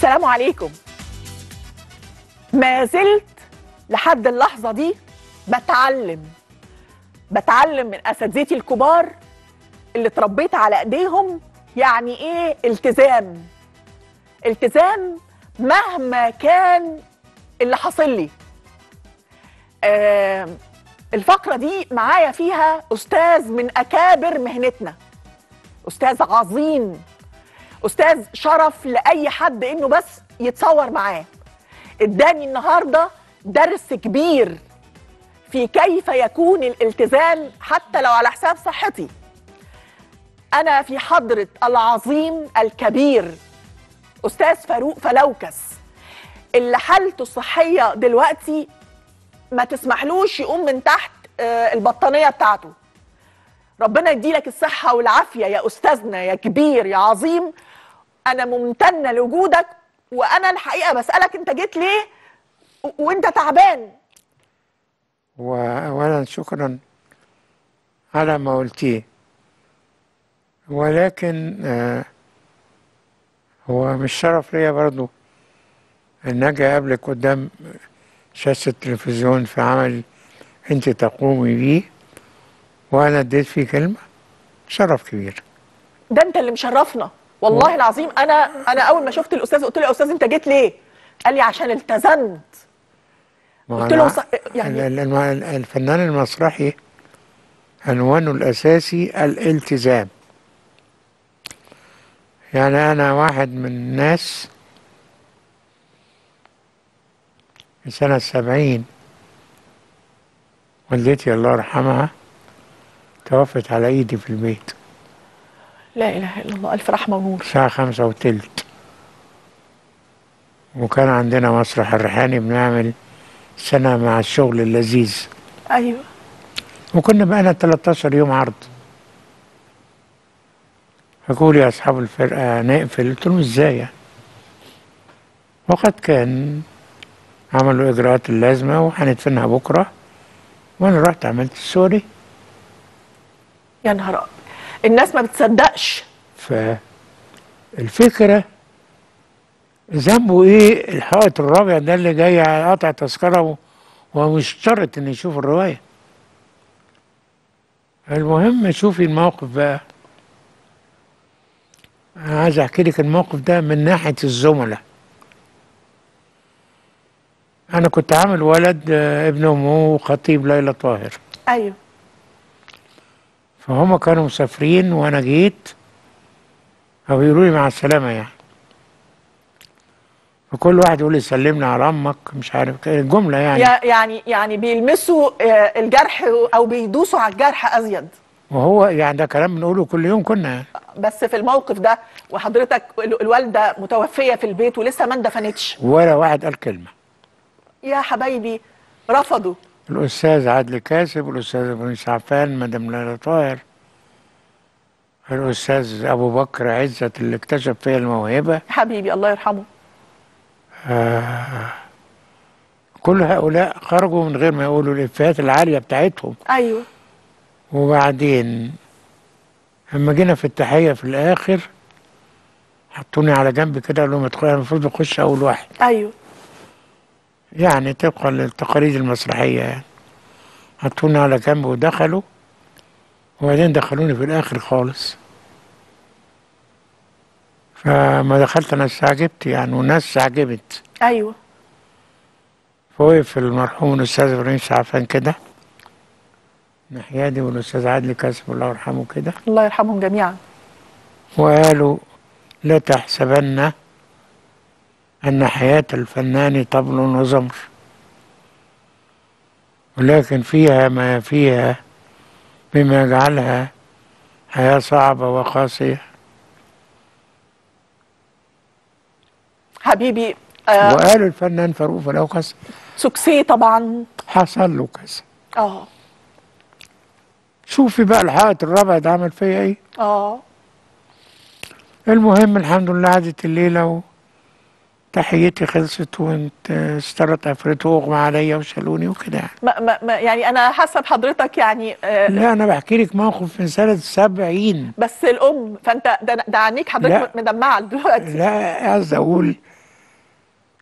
السلام عليكم ما زلت لحد اللحظة دي بتعلم بتعلم من أساتذتي الكبار اللي اتربيت على ايديهم يعني ايه التزام التزام مهما كان اللي حاصل لي آه الفقرة دي معايا فيها أستاذ من أكابر مهنتنا أستاذ عظيم أستاذ شرف لأي حد إنه بس يتصور معاه اداني النهاردة درس كبير في كيف يكون الالتزام حتى لو على حساب صحتي أنا في حضرة العظيم الكبير أستاذ فاروق فلوكس اللي حالته الصحية دلوقتي ما تسمحلوش يقوم من تحت آه، البطانية بتاعته ربنا يديلك الصحة والعافية يا أستاذنا يا كبير يا عظيم أنا ممتنة لوجودك وأنا الحقيقة بسألك أنت جيت ليه و- وأنت تعبان وأولا شكرا على ما قلتيه ولكن آه، هو مش شرف ليا برضو ان اجي اقابلك قدام شاشة التلفزيون في عمل انت تقومي بيه وانا اديت فيه كلمة شرف كبير ده أنت اللي مشرفنا والله العظيم أنا أنا أول ما شفت الأستاذ قلت له يا أستاذ أنت جيت ليه؟ قال لي عشان التزمت ما قلت أنا- له ص- يعني- ال- ال- الفنان المسرحي عنوانه الأساسي الالتزام يعني أنا واحد من الناس في سنة سبعين والدتي الله يرحمها توفت على إيدي في البيت لا إله إلا الله ألف رحمة ونور الساعة خمسة وتلت وكان عندنا مسرح الريحاني بنعمل سنة مع الشغل اللذيذ أيوه وكنا بقينا 13 يوم عرض فقولوا يا أصحاب الفرقة نقفل قلت لهم إزاي يعني وقد كان عملوا إجراءات اللازمة وهندفنها بكرة وأنا رحت عملت السوري يا نهار أبيض. الناس ما بتصدقش فالفكرة ذنبه إيه الحائط الرابع ده اللي جاي على قطع تذكرة وهو مش شرط إن يشوف الرواية المهم شوفي الموقف بقى أنا عايز أحكي لك الموقف ده من ناحية الزملاء أنا كنت عامل ولد آه، ابن أمه خطيب ليلى طاهر أيوه فهم كانوا مسافرين وانا جيت فبيقولوا لي مع السلامه يعني فكل واحد يقول لي سلمنا على امك مش عارف كده الجمله يعني يا- يعني يعني بيلمسوا آه، الجرح او بيدوسوا على الجرح ازيد وهو يعني ده كلام بنقوله كل يوم كنا يعني بس في الموقف ده وحضرتك ال- الوالده متوفيه في البيت ولسه ما اندفنتش ولا واحد قال كلمه يا حبايبي رفضوا الاستاذ عادل كاسب الاستاذ ابراهيم سعفان مدام ليلى طاهر الاستاذ ابو بكر عزت اللي اكتشف فيا الموهبه حبيبي الله يرحمه كل هؤلاء خرجوا من غير ما يقولوا الافيهات العاليه بتاعتهم ايوه وبعدين لما جينا في التحية في الآخر حطوني على جنب كده قالوا لهم ادخلوا أنا المفروض أخش أول واحد ايوه يعني طبقا للتقاليد المسرحية يعني حطوني على جنب ودخلوا وبعدين دخلوني في الآخر خالص فما دخلت أنا استعجبت يعني والناس استعجبت ايوه فوقف المرحوم الأستاذ إبراهيم سعفان كده ناحيادي والأستاذ عادل كاسب الله يرحمه كده الله يرحمهم جميعا وقالوا لا تحسبن أن حياة الفنان طبل وزمر ولكن فيها ما فيها بما يجعلها حياة صعبة وقاسية حبيبي آه وقالوا الفنان فاروق فلوكس سوكسي طبعا حصل له كذا اه شوفي بقى الحائط الرابع ده عمل فيا ايه اه المهم الحمد لله عدت الليلة وتحيتي خلصت وانت استرت عفرته واغمى عليا وشالوني وكده يعني ما ما ما يعني انا حاسه بحضرتك يعني آه لا انا بحكي لك موقف من سنة سبعين بس الام فانت ده, ده عينيك حضرتك لا. مدمعه دلوقتي لا عايز اقول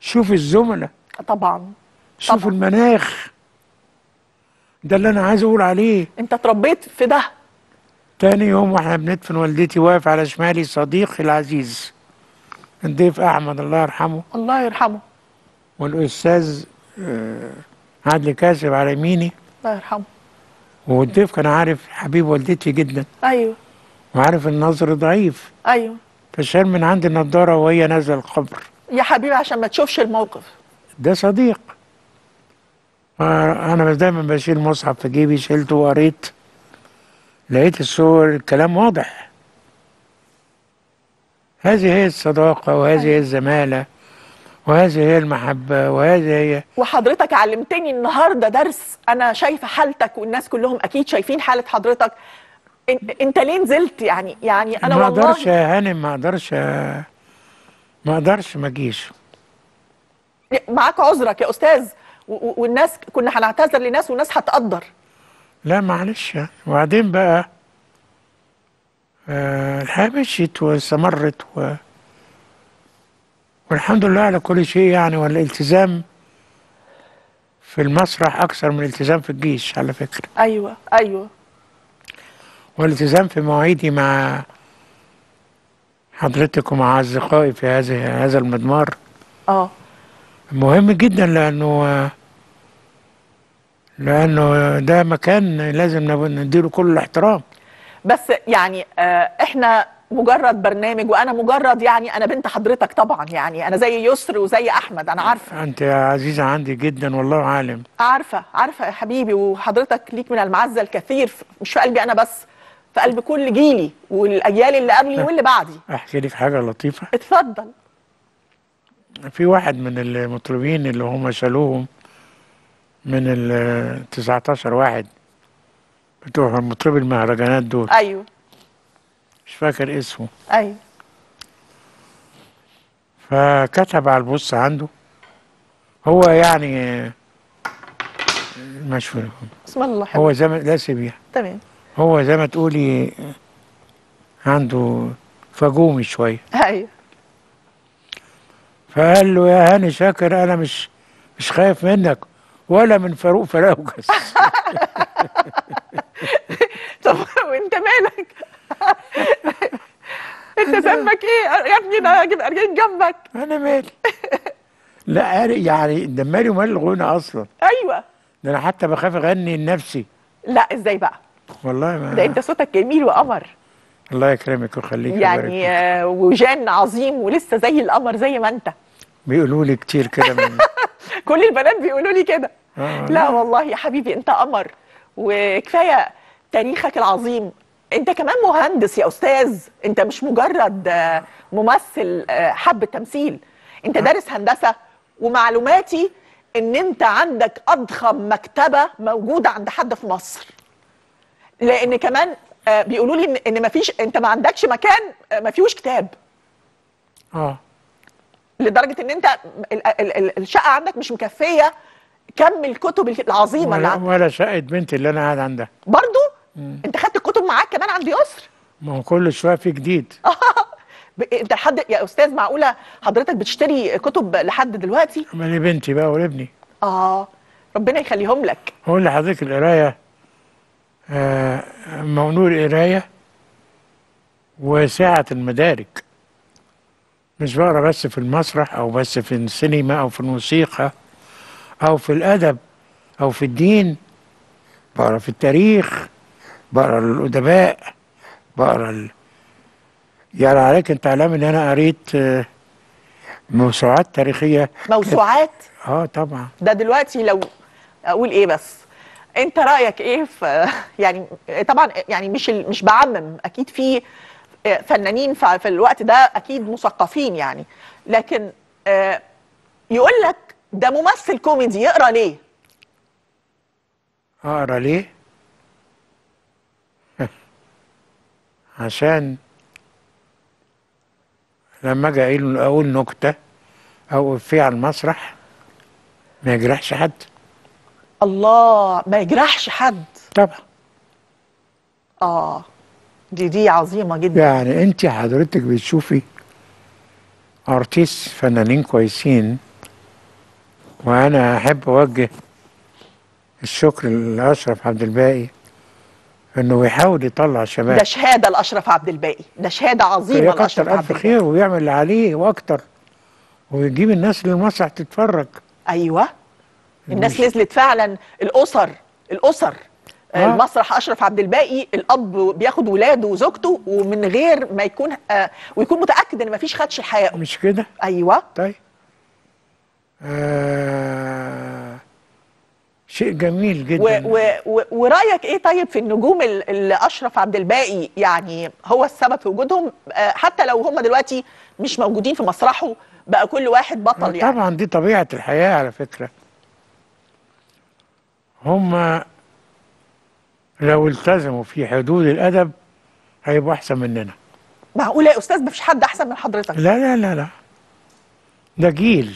شوف الزملاء طبعا شوف طبعا. المناخ ده اللي انا عايز اقول عليه انت اتربيت في ده تاني يوم واحنا بندفن والدتي واقف على شمالي صديقي العزيز الضيف احمد الله يرحمه الله يرحمه والاستاذ آه، عدلي كاسب على يميني الله يرحمه والضيف كان عارف حبيب والدتي جدا ايوه وعارف النظر ضعيف ايوه فشال من عندي النضاره وهي نازله القبر يا حبيبي عشان ما تشوفش الموقف ده صديق آه، انا دايما بشيل مصحف في جيبي شلته وقريت لقيت الصور الكلام واضح هذه هي الصداقة وهذه هي الزمالة وهذه هي المحبة وهذه هي وحضرتك علمتني النهارده درس انا شايفه حالتك والناس كلهم اكيد شايفين حاله حضرتك إن- انت ليه نزلت يعني يعني انا ما والله اقدرش يا هانم ما اقدرش ما اقدرش ما اجيش معاك عذرك يا استاذ و- و- والناس كنا هنعتذر لناس والناس هتقدر لا معلش يعني وبعدين بقى آه الحياة مشيت واستمرت و والحمد لله على كل شيء يعني والالتزام في المسرح أكثر من الالتزام في الجيش على فكرة ايوه ايوه والالتزام في مواعيدي مع حضرتك ومع أصدقائي في هذه هذا المضمار اه مهم جدا لأنه لأنه ده مكان لازم نب- نديله كل الاحترام بس يعني آه احنا مجرد برنامج وانا مجرد يعني انا بنت حضرتك طبعا يعني انا زي يسر وزي احمد انا عارفه أنت يا عزيزة عندي جدا والله عالم عارفه عارفه يا حبيبي وحضرتك ليك من المعزه الكثير في- مش في قلبي انا بس في قلب كل جيلي والاجيال اللي قبلي واللي بعدي أحكي لك حاجة لطيفة اتفضل في واحد من المطربين اللي هم شالوهم من ال 19 واحد بتوع مطربي المهرجانات دول ايوه مش فاكر اسمه ايوه فكتب على البوست عنده هو يعني مش بسم الله حلو هو زي ما لا سيبيها تمام هو زي ما تقولي عنده فجومي شويه ايوه فقال له يا هاني شاكر انا مش مش خايف منك ولا من فاروق فراوجس طب وانت مالك انت ذنبك ايه يا ابني ده اجيب ارجين جنبك انا مالي لا عارف- يعني ده مالي ومال الغنى اصلا ايوه ده انا حتى بخاف اغني لنفسي لا ازاي بقى والله ما ده انت صوتك جميل وقمر الله يكرمك ويخليك يعني ويبارك فيك. آه، وجان عظيم ولسه زي القمر زي ما انت بيقولوا لي كتير كده من كل البنات بيقولوا لي كده آه، لا والله يا حبيبي انت قمر وكفايه تاريخك العظيم انت كمان مهندس يا استاذ انت مش مجرد آه، ممثل آه، حب التمثيل انت دارس هندسه ومعلوماتي ان انت عندك اضخم مكتبه موجوده عند حد في مصر لان كمان آه، بيقولوا لي ان ان مفيش انت ما عندكش مكان آه، ما فيهوش كتاب اه لدرجه ان انت ال- ال- ال- الشقه عندك مش مكفيه كم الكتب العظيمه اللي ولا, عندك ولا شقه بنتي اللي انا قاعد عندها برضو انت خدت الكتب معاك كمان عند يسر ما هو كل شويه في جديد ب- انت حد يا استاذ معقوله حضرتك بتشتري كتب لحد دلوقتي ما لبنتي بقى ولابني اه ربنا يخليهم لك هقول لحضرتك القرايه آه موضوع القرايه وسعه المدارك مش بقرا بس في المسرح او بس في السينما او في الموسيقى او في الادب او في الدين بقرا في التاريخ بقرا الادباء بقرا ال... يعني عليك انت علام ان انا قريت آه، موسوعات تاريخيه موسوعات اه طبعا ده دلوقتي لو اقول ايه بس انت رايك ايه في يعني طبعا يعني مش ال- مش بعمم اكيد في فنانين ف- في الوقت ده اكيد مثقفين يعني لكن آه، يقول لك ده ممثل كوميدي يقرا ليه اقرا ليه عشان لما اجي اقول اقول نكته او افيه على المسرح ما يجرحش حد الله ما يجرحش حد طبعا اه دي دي عظيمه جدا يعني انت حضرتك بتشوفي ارتيست فنانين كويسين وانا احب اوجه الشكر لاشرف عبد الباقي انه بيحاول يطلع شباب ده شهاده لاشرف عبد الباقي ده شهاده عظيمه يكتر لاشرف عبد الف الباقي خير ويعمل اللي عليه واكتر ويجيب الناس للمسرح تتفرج ايوه الناس مش- نزلت فعلا الاسر الاسر آه. المسرح اشرف عبد الباقي الاب بياخد ولاده وزوجته ومن غير ما يكون آه ويكون متاكد ان مفيش خدش الحقيقه مش كده ايوه طيب آه شيء جميل و جدا و و ورايك ايه طيب في النجوم ال- اللي اشرف عبد الباقي يعني هو السبب في وجودهم آه حتى لو هم دلوقتي مش موجودين في مسرحه بقى كل واحد بطل يعني طبعا دي طبيعة الحياة على فكرة هم لو التزموا في حدود الأدب هيبقوا أحسن مننا معقوله يا استاذ مفيش حد احسن من حضرتك لا لا لا لا ده جيل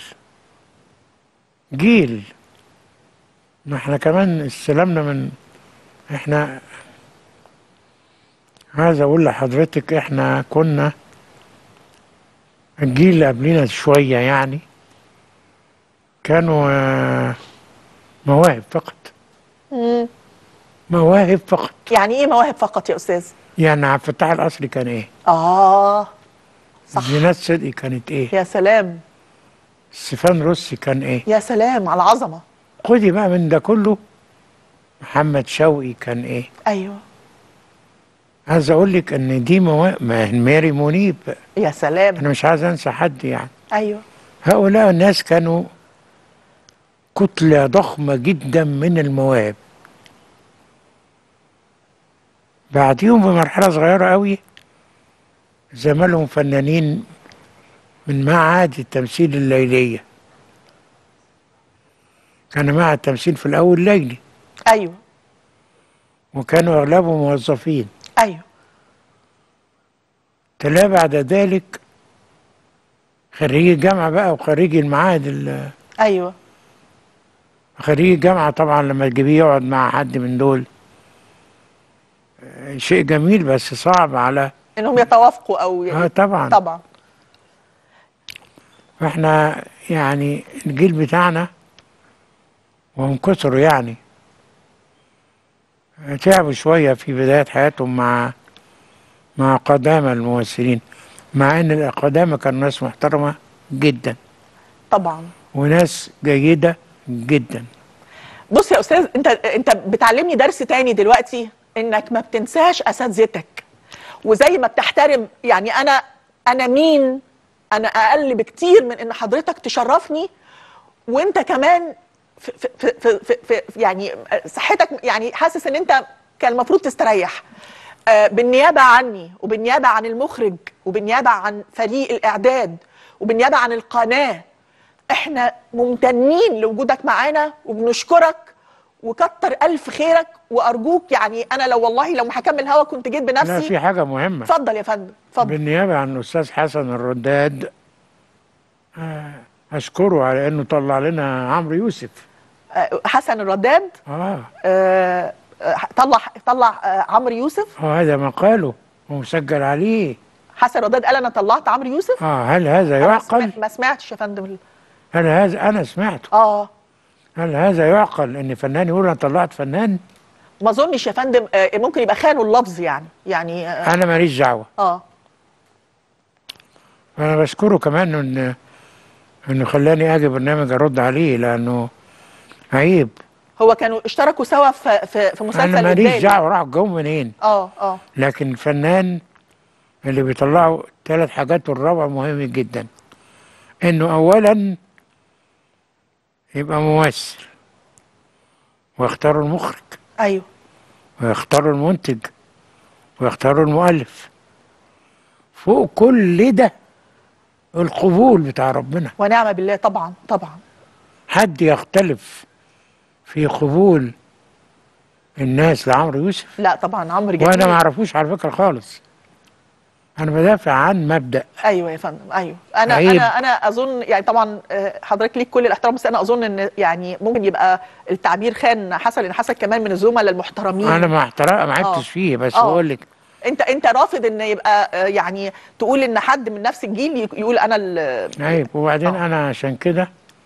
جيل ما احنا كمان استلمنا من احنا عايز اقول لحضرتك احنا كنا الجيل اللي قبلنا شوية يعني كانوا آه، مواهب فقط مم. مواهب فقط يعني ايه مواهب فقط يا استاذ يعني عبد الفتاح القصري كان ايه اه صح زينات صدقي كانت ايه يا سلام ستيفان روسي كان ايه يا سلام على العظمه خدي بقى من ده كله محمد شوقي كان ايه ايوه عايز اقول لك ان دي مواهب ما ماري منيب يا سلام انا مش عايز انسى حد يعني ايوه هؤلاء الناس كانوا كتلة ضخمة جدا من المواهب بعديهم بمرحلة صغيرة قوي زمالهم فنانين من معهد التمثيل الليلية كان معهد التمثيل في الأول ليلي ايوه وكانوا أغلبهم موظفين ايوه تلا بعد ذلك خريجي الجامعة بقى وخريجي المعاهد ال- ايوه خريج الجامعة طبعا لما تجيبيه يقعد مع حد من دول آه، شيء جميل بس صعب على انهم يتوافقوا او ي- اه طبعا طبعا فاحنا يعني الجيل بتاعنا وهم كثروا يعني تعبوا شوية في بداية حياتهم مع مع قدامى الممثلين مع ان القدامى كانوا ناس محترمة جدا طبعا وناس جيدة جدا بص يا استاذ انت انت بتعلمني درس تاني دلوقتي انك ما بتنساش اساتذتك وزي ما بتحترم يعني انا انا مين انا اقل بكتير من ان حضرتك تشرفني وانت كمان في في في في في في يعني صحتك يعني حاسس ان انت كان المفروض تستريح آه، بالنيابه عني وبالنيابه عن المخرج وبالنيابه عن فريق الاعداد وبالنيابه عن القناه احنا ممتنين لوجودك معانا وبنشكرك وكتر الف خيرك وارجوك يعني انا لو والله لو ما هكمل هوا كنت جيت لا بنفسي في حاجة مهمة اتفضل يا فندم اتفضل بالنيابة عن الأستاذ حسن الرداد آه، أشكره على إنه طلع لنا عمرو يوسف آه، حسن الرداد آه آه، آه، طلع طلع آه، عمرو يوسف آه، هذا مقاله ومسجل عليه حسن الرداد قال انا طلعت عمرو يوسف آه هل هذا أنا ما سمع- يعقل؟ ما سمعتش يا فندم هل هذا أنا سمعته اه هل هذا يعقل إن فنان يقول أنا طلعت فنان؟ ما اظنش يا فندم آه، ممكن يبقى خانوا اللفظ يعني يعني اه, أنا ماليش دعوة آه. أنا بشكره كمان إن إنه خلاني أجي برنامج أرد عليه لأنه عيب هو كانوا اشتركوا سوا في في, في مسلسل أنا ماليش الدالي. دعوة راح جم منين؟ اه اه لكن الفنان اللي بيطلعوا ثلاث حاجات والرابعة مهم جدا انه اولا يبقى ممثل ويختاروا المخرج ايوه ويختاروا المنتج ويختاروا المؤلف فوق كل ده القبول بتاع ربنا ونعم بالله طبعا طبعا حد يختلف في قبول الناس لعمرو يوسف لا طبعا عمرو جميل وانا ما اعرفوش على فكره خالص انا بدافع عن مبدا ايوه يا فندم ايوه انا عيب. انا انا اظن يعني طبعا آه، حضرتك ليك كل الاحترام بس انا اظن ان يعني ممكن يبقى التعبير خان حسن لان حسن كمان من الزملاء المحترمين انا ما احترق ما آه. عبتش فيه بس آه. بقول لك انت انت رافض ان يبقى آه، يعني تقول ان حد من نفس الجيل يق- يقول انا ال- عيب وبعدين آه. انا عشان كده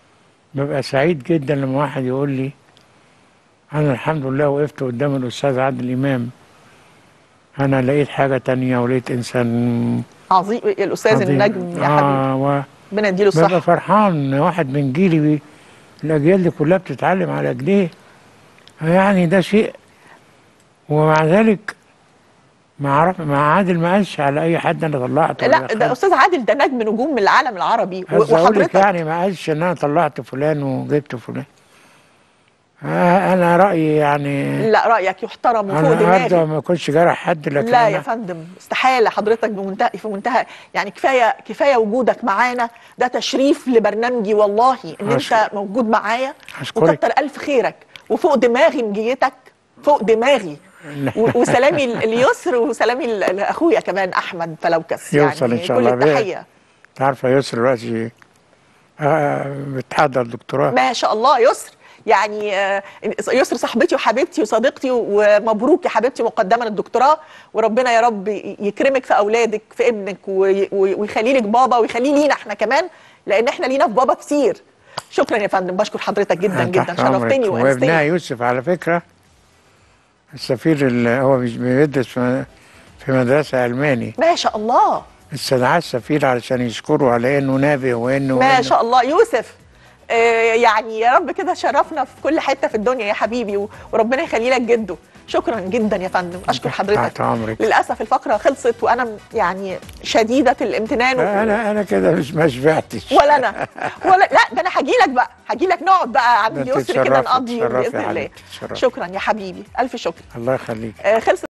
ببقى سعيد جدا لما واحد يقول لي انا الحمد لله وقفت قدام الاستاذ عادل امام انا لقيت حاجه تانية ولقيت انسان عظيم الاستاذ عظيم. النجم يا حبيبي اه و... ربنا يديله ببقى الصحه فرحان ان واحد من جيلي بي... الاجيال دي كلها بتتعلم على ايديه يعني ده شيء ومع ذلك ما عرف مع عادل ما قالش على اي حد انا طلعته لا ولا ده خد. استاذ عادل ده نجم نجوم من العالم العربي و- عايز اقول لك وحضرتك يعني ما قالش ان انا طلعت فلان وجبت فلان آه انا رايي يعني لا رايك يحترم وفوق انا النهارده دماغي ما كنتش جرح حد لكن لا أنا يا فندم استحاله حضرتك بمنتهى في منتهى يعني كفايه كفايه وجودك معانا ده تشريف لبرنامجي والله ان انت أشكر- موجود معايا أشكرك. وكتر الف خيرك وفوق دماغي مجيتك فوق دماغي و- وسلامي ال- اليسر وسلامي ل- لاخويا كمان احمد فلوكس يوصل يعني إن شاء كل الله بيه. التحيه انت عارفه يسر دلوقتي آه بتحضر دكتوراه ما شاء الله يسر يعني آه، يسر صاحبتي وحبيبتي وصديقتي ومبروك يا حبيبتي مقدما الدكتوراه وربنا يا رب يكرمك في اولادك في ابنك وي- وي- ويخلي لك بابا ويخليه لينا احنا كمان لان احنا لينا في بابا كتير شكرا يا فندم بشكر حضرتك جدا أنا جدا تحت أمرك. شرفتني وابنها وانستني يوسف على فكره السفير اللي هو مش بيدرس في في مدرسه الماني ما شاء الله استدعاه السفير علشان يشكره على انه نابه وانه ما وإنه- شاء الله يوسف آه، يعني يا رب كده شرفنا في كل حته في الدنيا يا حبيبي و- وربنا يخلي لك جده شكرا جدا يا فندم اشكر حضرتك تحت أمرك. للاسف الفقره خلصت وانا م- يعني شديده الامتنان و... انا انا كده مش ما شبعتش ولا انا ولا لا ده انا هاجي لك بقى هاجي لك نقعد بقى عند ده أنت يسر كده تشرفي- نقضي يوم تشرفي باذن يا الله حبيبتي، تشرفي. شكرا يا حبيبي الف شكر الله يخليك آه، خلصت